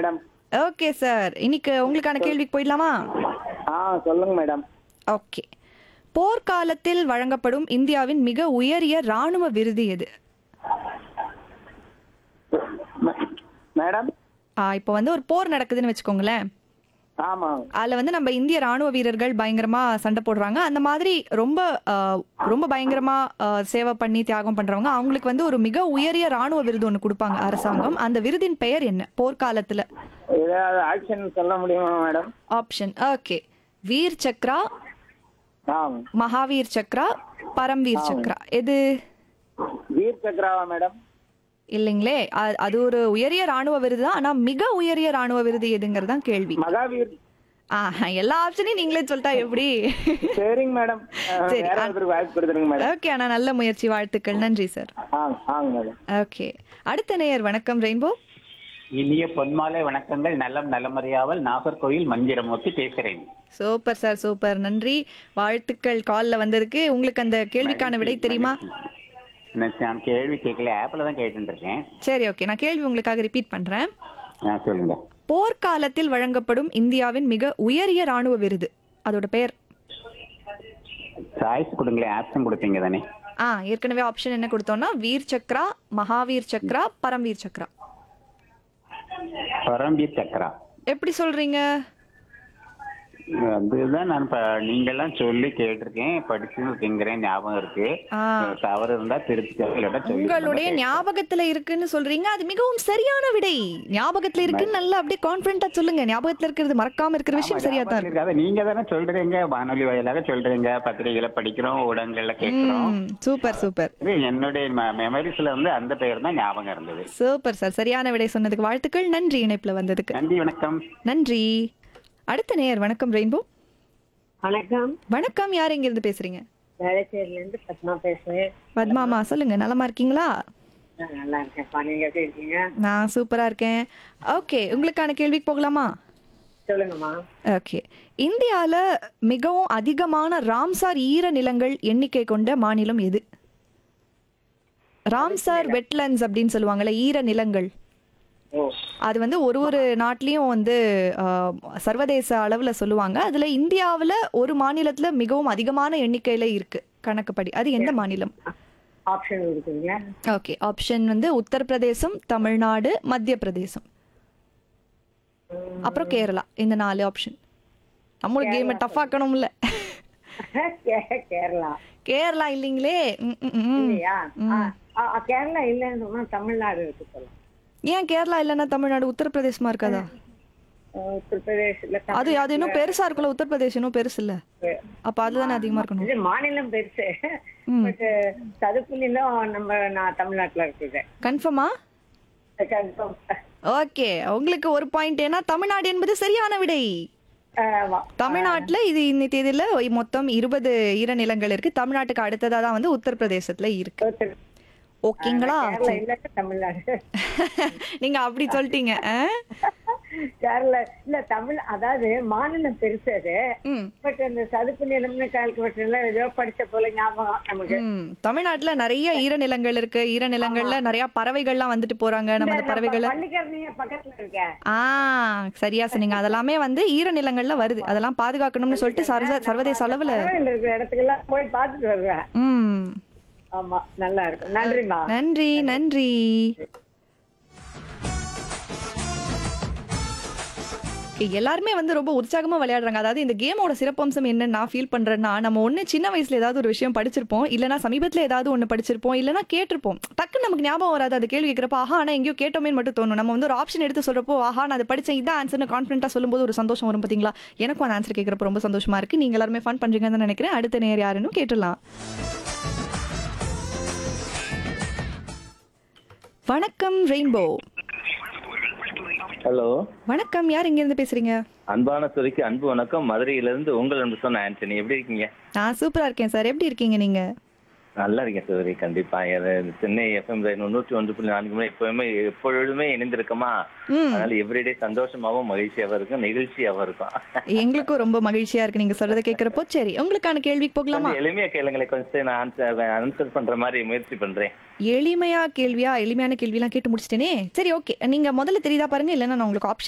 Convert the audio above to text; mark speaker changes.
Speaker 1: Madam
Speaker 2: okay sir இன்னைக்கு உங்களுக்கான கேள்விக்கு போயிடலாமா
Speaker 1: ஆ சொல்லுங்க மேடம்
Speaker 2: ஓகே போர்க்காலத்தில் வழங்கப்படும் இந்தியாவின் மிக உயரிய ராணுவ விருது எது
Speaker 1: ம- மேடம்
Speaker 2: ஆ, இப்போ வந்து ஒரு போர் நடக்குதுன்னு வச்சுக்கோங்களேன்
Speaker 1: ஆமாம்
Speaker 2: அதில் வந்து நம்ம இந்திய ராணுவ வீரர்கள் பயங்கரமா சண்டை போடுறாங்க அந்த மாதிரி ரொம்ப ஆ, ரொம்ப பயங்கரமா ஆ, சேவை பண்ணி தியாகம் பண்றவங்க அவங்களுக்கு வந்து ஒரு மிக உயரிய ராணுவ விருது ஒன்று கொடுப்பாங்க அரசாங்கம் அந்த விருதின் பெயர் என்ன போர்க்காலத்துல
Speaker 1: ஏதாவது ஆக்ஷன் சொல்ல முடியுமா madam
Speaker 2: option okay Vir Chakra
Speaker 1: ஆ
Speaker 2: மகாவீர் சக்ரா பரம்வீர் சக்ரா எது
Speaker 1: வீர் சக்ராவா மேடம்
Speaker 2: இல்லைங்களே அ- அது ஒரு உயரிய ராணுவ விருது தான் ஆனா மிக உயரிய ராணுவ விருது எதுங்கிறது தான் கேள்வி
Speaker 1: மகாவீர்
Speaker 2: ஆ எல்லா ஆப்ஷனையும் நீங்களே சொல்லிட்டா எப்படி
Speaker 1: சரிங்க மேடம் ஆ,
Speaker 2: சரி,
Speaker 1: வேற ஒருத்தருக்கு வாய்ப்பு கொடுத்துருங்க மேடம்
Speaker 2: ஓகே ஆனா நல்ல முயற்சி வாழ்த்துக்கள் நன்றி சார்
Speaker 1: ஆ ஆங்க மேடம்
Speaker 2: ஓகே அடுத்த நேயர் வணக்கம் ரெயின்போ
Speaker 3: இனிய பொன்மாலை வணக்கங்கள் நலம் நலமறியாமல் நாகர்கோயில் மஞ்சிரமூர்த்தி பேசுகிறேன்
Speaker 2: சூப்பர் சார் சூப்பர் நன்றி வாழ்த்துக்கள் கால்ல வந்ததுக்கு உங்களுக்கு அந்த கேள்விக்கான விடை தெரியுமா
Speaker 3: நான் நான் கேள்வி கேட்கல ஆப்ல தான் கேட்டுட்டு இருக்கேன்
Speaker 2: சரி ஓகே நான் கேள்வி உங்களுக்காக ரிப்பீட் பண்றேன்
Speaker 3: ஆ, சொல்லுங்க
Speaker 2: போர்க்காலத்தில் வழங்கப்படும் இந்தியாவின் மிக உயரிய ராணுவ விருது அதோட பெயர்
Speaker 3: சாய்ஸ் கொடுங்களேன் ஆப்ஷன் கொடுப்பீங்க தானே
Speaker 2: ஆ ஏற்கனவே ஆப்ஷன் என்ன கொடுத்தோம்னா வீர் சக்ரா மகாவீர் சக்ரா பரம்வீர் சக்ரா
Speaker 3: பரம்பீர் சக்கரா
Speaker 2: எப்படி சொல்றீங்க
Speaker 3: அதுதான் நான் இப்ப நீங்கெல்லாம் சொல்லி கேட்டிருக்கேன் படிச்சு இருக்கேங்கிறேன் ஞாபகம் இருக்கு
Speaker 2: ஆ.
Speaker 3: தவறு இருந்தா திருப்பி இல்லாட்டா சொல்லி
Speaker 2: உங்களுடைய ஞாபகத்துல இருக்குன்னு சொல்றீங்க அது மிகவும் சரியான விடை ஞாபகத்துல இருக்குன்னு நல்லா அப்படியே கான்பிடண்டா சொல்லுங்க ஞாபகத்துல இருக்கிறது மறக்காம இருக்கிற விஷயம் சரியா தான் இருக்கு
Speaker 3: இருக்காது நீங்க தானே சொல்றீங்க வானொலி வாயிலாக சொல்றீங்க பத்திரிகையில படிக்கிறோம் ஊடகங்கள்ல கேட்கிறோம்
Speaker 2: ம், சூப்பர் சூப்பர்
Speaker 3: இது என்னுடைய மெமரிஸ்ல வந்து அந்த பெயர் தான் ஞாபகம் இருந்தது
Speaker 2: சூப்பர் சார் சரியான விடை சொன்னதுக்கு வாழ்த்துக்கள் நன்றி இணைப்புல வந்ததுக்கு
Speaker 3: நன்றி வணக்கம்
Speaker 2: நன்றி அடுத்த நேயர் வணக்கம் ரெயின்போ
Speaker 4: வணக்கம்
Speaker 2: வணக்கம் யார் எங்க இருந்து பேசுறீங்க
Speaker 4: வேளச்சேரில இருந்து பத்மா பேசுறேன்
Speaker 2: பத்மாமா சொல்லுங்க நலமா இருக்கீங்களா
Speaker 4: நான் நல்லா இருக்கேன்ப்பா நீங்க எப்படி இருக்கீங்க
Speaker 2: நான் சூப்பரா இருக்கேன் ஓகே உங்களுக்கான கேள்விக்கு போகலாமா
Speaker 4: சொல்லுங்கம்மா
Speaker 2: ஓகே இந்தியால மிகவும் அதிகமான ராம்சார் ஈர நிலங்கள் எண்ணிக்கை கொண்ட மாநிலம் எது ராம்சார் வெட்லண்ட்ஸ் அப்படின்னு சொல்லுவாங்கல்ல ஈர நிலங்கள்
Speaker 4: ஓ
Speaker 2: அது வந்து ஒரு ஒரு நாட்டிலையும் வந்து ஆஹ், சர்வதேச அளவில் சொல்லுவாங்க அதில் இந்தியாவில் ஒரு மாநிலத்தில் மிகவும் அதிகமான எண்ணிக்கையில் இருக்கு கணக்குப்படி அது எந்த மாநிலம்
Speaker 4: ஆப்ஷன் இருக்குங்க
Speaker 2: ஓகே ஆப்ஷன் வந்து உத்தரப்பிரதேசம் தமிழ்நாடு மத்திய பிரதேசம் அப்புறம் கேரளா இந்த நாலு ஆப்ஷன் நம்மளுக்கு கேமை டஃப் ஆக்கணும்ல
Speaker 4: கே- கேரளா
Speaker 2: கேரளா இல்லைங்களே ம், ம், ம்.
Speaker 4: இல்லையா ஆ, ஆ, ஆ, கேரளா இல்லைன்னு சொன்னா தமிழ்நாடு இருக்கு சொல்லலாம்
Speaker 2: ஏன் கேரளா இல்லைன்னா தமிழ்நாடு உத்தரப்பிரதேசமா இருக்காதா
Speaker 4: உத்தரப்பிரதேஷ்ல
Speaker 2: அது அது இன்னும் பெருசா இருக்குல்ல உத்தரப்பிரதேஷ் இன்னும் பெருசு இல்ல அப்ப அதுதானே அதிகமா இருக்கணும்
Speaker 4: இது மாநிலம் பெருசு
Speaker 2: ம்.
Speaker 4: பட் சதுப்பு நிலம் நம்ம நான் தமிழ்நாட்டுல இருக்குது
Speaker 2: கன்ஃபார்மா
Speaker 4: confirm.
Speaker 2: ஓகே உங்களுக்கு ஒரு பாயிண்ட் ஏன்னா தமிழ்நாடு என்பது சரியான விடை
Speaker 4: ஆமா.
Speaker 2: தமிழ்நாட்டுல இது இன்னி தேதியில மொத்தம் இருபது ஈரநிலங்கள் இருக்கு தமிழ்நாட்டுக்கு அடுத்ததா தான் வந்து உத்தரப்பிரதேசத்துல இருக்கு
Speaker 4: உத்தர-
Speaker 2: ஓகேங்களா
Speaker 4: கேரளா இல்ல தமிழ்நாடு
Speaker 2: நீங்க அப்படி சொல்லிட்டீங்க ஆ?
Speaker 4: கேரளா இல்ல தமிழ் அதாவது மாநிலம் பெருசு அது
Speaker 2: ம்
Speaker 4: பட் அந்த சதுப்பு நிலம்னு கால்குலேஷன்ல ஏதோ படிச்ச போல ஞாபகம் நமக்கு
Speaker 2: ம். தமிழ்நாட்டுல நிறைய ஈரநிலங்கள் இருக்கு ஈரநிலங்கள்ல நிறைய பறவைகள்லாம் வந்துட்டு போறாங்க நம்ம அந்த பறவைகளை
Speaker 4: பள்ளிக்கரணைய பக்கத்துல இருக்க
Speaker 2: ஆ சரியா சொன்னீங்க அதெல்லாமே வந்து ஈரநிலங்கள்ல வருது அதெல்லாம் பாதுகாக்கணும்னு சொல்லிட்டு சர்வ சர்வதேச அளவுல
Speaker 4: பறவைகள் இருக்கிற இடத்துக்கெல்லாம் போய் பார்த்துட்டு வருவேன்
Speaker 2: ம்
Speaker 4: ஆமா நல்லா இருக்கும் நன்றிம்மா
Speaker 2: நன்றி நன்றி Okay, எல்லாருமே வந்து ரொம்ப உற்சாகமா விளையாடுறாங்க அதாவது இந்த கேமோட சிறப்பம்சம் என்னன்னு நான் ஃபீல் பண்றேன்னா நம்ம ஒண்ணு சின்ன வயசுல ஏதாவது ஒரு விஷயம் படிச்சிருப்போம் இல்லனா சமீபத்துல ஏதாவது ஒண்ணு படிச்சிருப்போம் இல்லனா கேட்டிருப்போம் டக்குன்னு நமக்கு ஞாபகம் வராது அது கேள்வி கேட்கறப்ப ஆஹா ஆனா எங்கேயோ கேட்டோமே மட்டும் தோணும் நம்ம வந்து ஒரு ஆப்ஷன் எடுத்து சொல்றப்போ ஆஹா நான் அதை படிச்சேன் இதான் ஆன்சர்னு கான்ஃபிடென்ட்டா சொல்லும்போது ஒரு சந்தோஷம் வரும் பாத்தீங்களா எனக்கும் அந்த ஆன்சர் கேட்கறப்ப ரொம்ப சந்தோஷமா இருக்கு நீங்க எல்லாருமே ஃபன் பண்றீங்கன்னு தான் நினைக்கிறேன் அடுத்த நேர் யாருன்னு கேட்டுடலாம் வணக்கம் ரெயின்போ
Speaker 5: ஹலோ
Speaker 2: வணக்கம் யார் இங்க இருந்து பேசுறீங்க
Speaker 5: அன்பான துறைக்கு அன்பு வணக்கம் மதுரையிலிருந்து உங்கள் அன்பு சொன்ன ஆண்டனி எப்படி இருக்கீங்க
Speaker 2: நான் சூப்பரா இருக்கேன் சார் எப்படி இருக்கீங்க நீங்க
Speaker 5: நல்லா இருக்கேன் சௌரி கண்டிப்பா இது சென்னை எஃப்எம் நூற்றி ஒன்று புள்ளி நான்கு மணி எப்பவுமே எப்பொழுதுமே இணைந்திருக்கமா
Speaker 2: ம்
Speaker 5: அதனால எவ்ரிடே சந்தோஷமாவும் மகிழ்ச்சியாவும் இருக்கும் நெகிழ்ச்சியாவும் இருக்கும்
Speaker 2: எங்களுக்கும் ரொம்ப மகிழ்ச்சியா இருக்கு நீங்க சொல்றதை கேட்கறப்போ சரி உங்களுக்கான கேள்விக்கு போகலாமா
Speaker 5: கொஞ்சம் எளிமையா கேளுங்களேன் கொஞ்சம் நான் ஆன்சர் ஆன்சர் பண்ற மாதிரி முயற்சி பண்றேன்
Speaker 2: எளிமையா கேள்வியா எளிமையான கேள்வியெல்லாம் கேட்டு முடிச்சிட்டேனே சரி ஓகே நீங்க முதல்ல தெரியுதா பாருங்க இல்லைன்னா நான் உங்களுக்கு ஆப்ஷன்